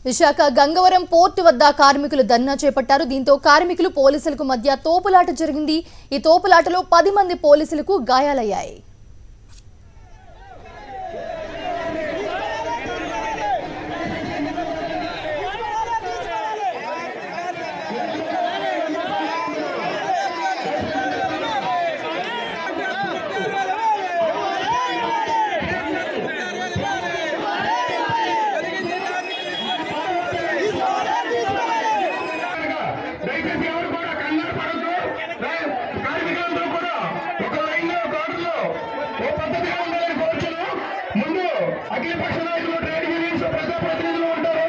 Visakha Gangavaram port వద్ద కార్మికులు ధర్నా చేపట్టారు దీంతో కార్మికులు పోలీసులకు మధ్య తోపులాట జరిగింది ఈ తోపులాటలో పది మంది పోలీసులకు గాయాలయ్యాయి దయచేసి ఎవరు కూడా కంగారు పడద్దు కార్మికులందరూ కూడా ఒక లైన్ లో గాడులో ఓ పద్ధతిగా ఉండాలని కోరుచున్నాం ముందు అఖిలపక్ష నాయకులు ట్రేడ్ యూనియన్స్ ప్రజాప్రతినిధులు ఉంటారు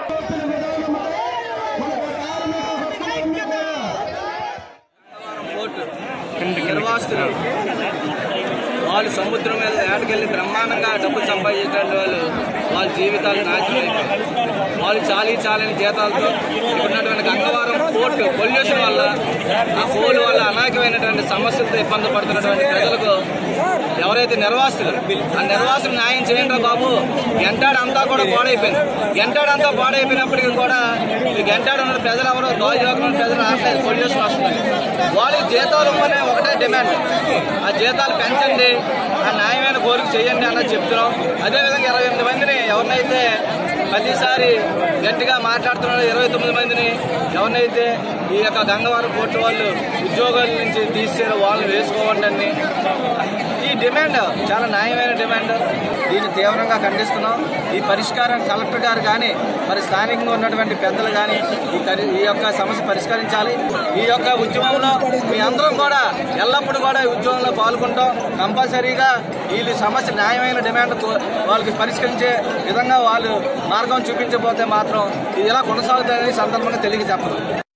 పోర్టు నిర్వాసితులు వాళ్ళు సముద్రం మీద ఏటకెళ్ళి బ్రహ్మాండంగా డబ్బులు సంపాదించేటువంటి వాళ్ళు వాళ్ళ జీవితాలు నాశనం అయిపోయాయి వాళ్ళు చాలీ చాలని జీతాలతో ఉన్నటువంటి గంగవరం పోర్టు పొల్యూషన్ వల్ల ఆ పోలు వల్ల అనేకమైనటువంటి సమస్యలతో ఇబ్బంది పడుతున్నటువంటి ప్రజలకు ఎవరైతే నిర్వాసితులు ఆ నిర్వాసులు న్యాయం చేయండి బాబు గంటాడు అంతా కూడా పాడైపోయింది గంటాడు అంతా పాడైపోయినప్పటికీ కూడా ఈ గంటాడు ఉన్న ప్రజలు ఎవరు దోజోగం ప్రజలు రావట్లేదు పొల్యూషన్ వస్తుంది వాళ్ళకి జీతాలు ఇవ్వనే ఒకటే డిమాండ్ ఆ జీతాలు పెంచండి ఆ న్యాయమైన కోరిక చేయండి అన్నది చెప్తున్నాం అదేవిధంగా ఇరవై ఎనిమిది మందిని ఎవరినైతే ప్రతిసారి గట్టిగా మాట్లాడుతున్నారు ఇరవై తొమ్మిది మందిని ఎవరినైతే ఈ యొక్క గంగవరం పోర్టు వాళ్ళు ఉద్యోగాల నుంచి తీసేరు వాళ్ళు వేసుకోవండి అని ఈ డిమాండ్ చాలా న్యాయమైన డిమాండ్ దీన్ని తీవ్రంగా ఖండిస్తున్నాం ఈ పరిష్కారం కలెక్టర్ గారు కానీ మరి స్థానికంగా ఉన్నటువంటి పెద్దలు కానీ ఈ కరి- ఈ యొక్క సమస్య పరిష్కరించాలి ఈ యొక్క ఉద్యమంలో మీ అందరం కూడా ఎల్లప్పుడూ కూడా ఈ ఉద్యమంలో పాల్గొంటాం కంపల్సరీగా వీళ్ళు సమస్య న్యాయమైన డిమాండ్ కో- వాళ్ళకి పరిష్కరించే విధంగా వాళ్ళు మార్గం చూపించబోతే మాత్రం ఇది ఇలా కొనసాగుతుందని ఈ సందర్భంగా తెలియ చెప్పదు